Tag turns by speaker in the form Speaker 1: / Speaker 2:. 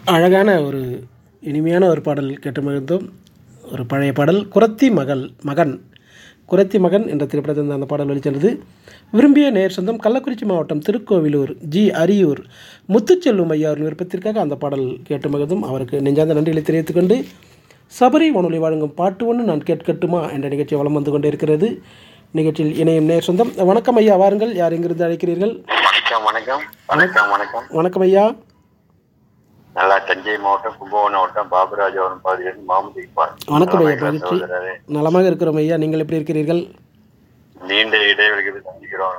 Speaker 1: அழகான ஒரு இனிமையான ஒரு பாடல் கேட்டு மகிழ்ந்தோம் ஒரு பழைய பாடல் குரத்தி மகள் மகன் குரத்தி மகன் என்ற திரைப்படத்தில் அந்த பாடல் வெளிச்சென்றது விரும்பிய நேர் சொந்தம் கள்ளக்குறிச்சி மாவட்டம் திருக்கோவிலூர் ஜி அரியூர் முத்துச்செல்லும் ஐயா அவர்கள் விருப்பத்திற்காக அந்த பாடல் கேட்டு மகிழ்ந்தும் அவருக்கு நெஞ்சார்ந்த நன்றிகளை தெரிவித்துக் கொண்டு சபரி வானொலி வழங்கும் பாட்டு ஒன்று நான் கேட்கட்டுமா என்ற நிகழ்ச்சி வலம் வந்து கொண்டே இருக்கிறது நிகழ்ச்சியில் இணையும் நேர் சொந்தம் வணக்கம் ஐயா வாருங்கள் யார் எங்கிருந்து அழைக்கிறீர்கள்
Speaker 2: வணக்கம் வணக்கம் வணக்கம் வணக்கம்
Speaker 1: வணக்கம் ஐயா
Speaker 2: நல்லா தஞ்சை மாவட்டம் கும்பகோணம் மாவட்டம் பாபராஜபுரம் பகுதியிலிருந்து மாமது இக்பால்
Speaker 1: வணக்கம் ஐயா
Speaker 2: வணக்கம்
Speaker 1: மகிழ்ச்சி
Speaker 2: சகோதரரே.
Speaker 1: நலமாக இருக்கிறோம் ஐயா நீங்கள் எப்படி இருக்கிறீர்கள்
Speaker 2: நீண்ட இடைவெளிக்கு சந்திக்கிறோம்